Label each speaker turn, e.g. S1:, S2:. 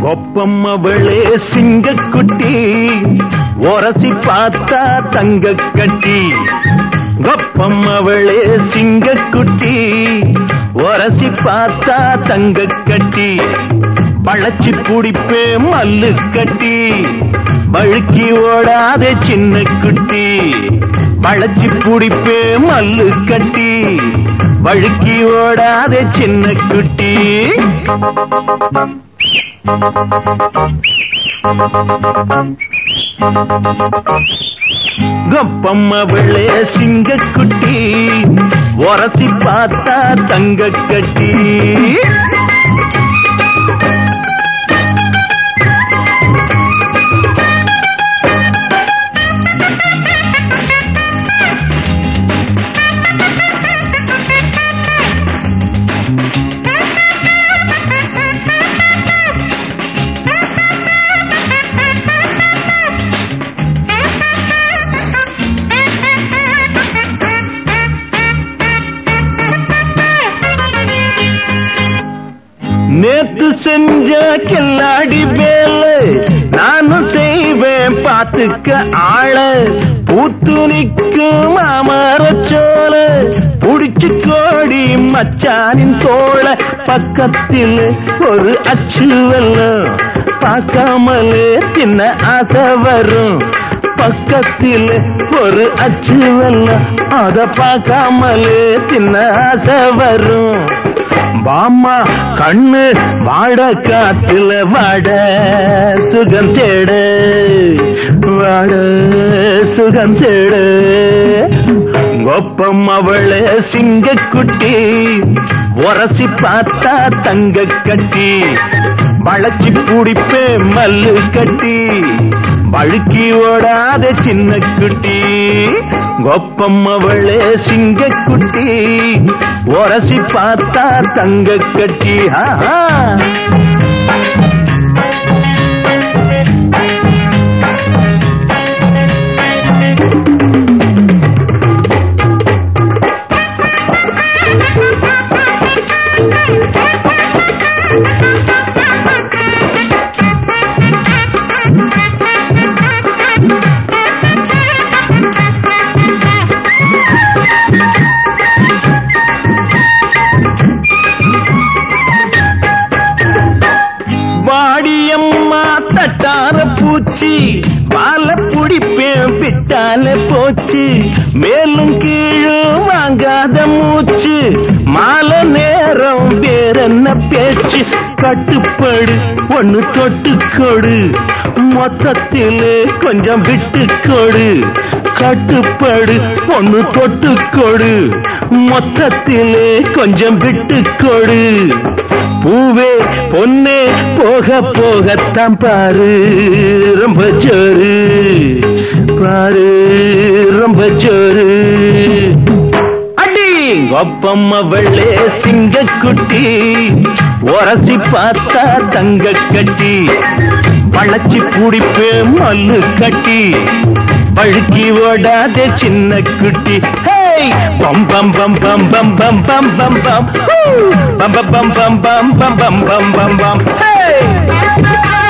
S1: ஒப்பம்மவளே சிங்கக்குட்டி ஒரசி பார்த்தா தங்க கட்டி ஒப்பம்மவளே சிங்கக்குட்டி ஒரசி பார்த்தா தங்க கட்டி பழச்சி புடிப்பே மல்லு கட்டி வழுக்கி ஓடாத சின்ன குட்டி பழச்சி புடிப்பே மல்லு கட்டி வழுக்கி ஓடாத சின்ன குட்டி கப்பம்மவளே சிங்கக்குட்டி உரசி பார்த்தா தங்க கட்டி நேத்து செஞ்ச கில்லாடி வேலை நானும் செய்வேன் பாத்துக்க ஆள பூத்து நிற்கும் அமரச்சோல புடிச்சு கோடி மச்சானின் தோள பக்கத்தில் ஒரு அச்சு வெல்லம் பார்க்காமலே தின்ன ஆசை வரும் பக்கத்தில் ஒரு அச்சு வெல்லம் அத பார்க்காமலே தின்ன ஆசை வரும் பாமா கண்ணு வாட காத்துல வாட சுகம் தேடு வாட சுகம் தேடு ஒப்பம் அவளே சிங்கக்குட்டி உரசி பார்த்தா தங்க கட்டி வளச்சி பிடிப்பே மல்லு கட்டி வழுக்கி ஓடாத சின்ன குட்டி கொப்பம் அவளே சிங்கக்குட்டி உரசி பார்த்தா தங்க கட்டி ஆஹா வாடியம்மா தட்டார பூச்சி பால புடிப்பேன் பிட்டால போச்சு மேலும் கீழும் வாங்காத மூச்சு மாலை நேரம் வேறென்ன பேச்சு கட்டுப்படு ஒண்ணு தொட்டுக்கொடு மொத்தத்திலே கொஞ்சம் விட்டு கொடு கட்டுப்படு ஒண்ணு தொட்டுக்கொடு மொத்தத்திலே கொஞ்சம் விட்டு கொடு பூவே பொன்னே போக போகத்தான் பாரு ரொம்ப ஜோரு பாரு ரொம்ப ஜோரு அடி கொப்பம்மா வெள்ளே சிங்கக்குட்டி உரசி பார்த்தா தங்க கட்டி பழச்சி பிடிப்பே மல்லு கட்டி பழுக்கி ஓடாத சின்ன குட்டி ஹேய் பம் பம் பம் பம் பம் பம் பம் பம் பம் ஹூ! பம் பம் பம் பம் பம் பம் பம் பம் பம் பம் ஹேய்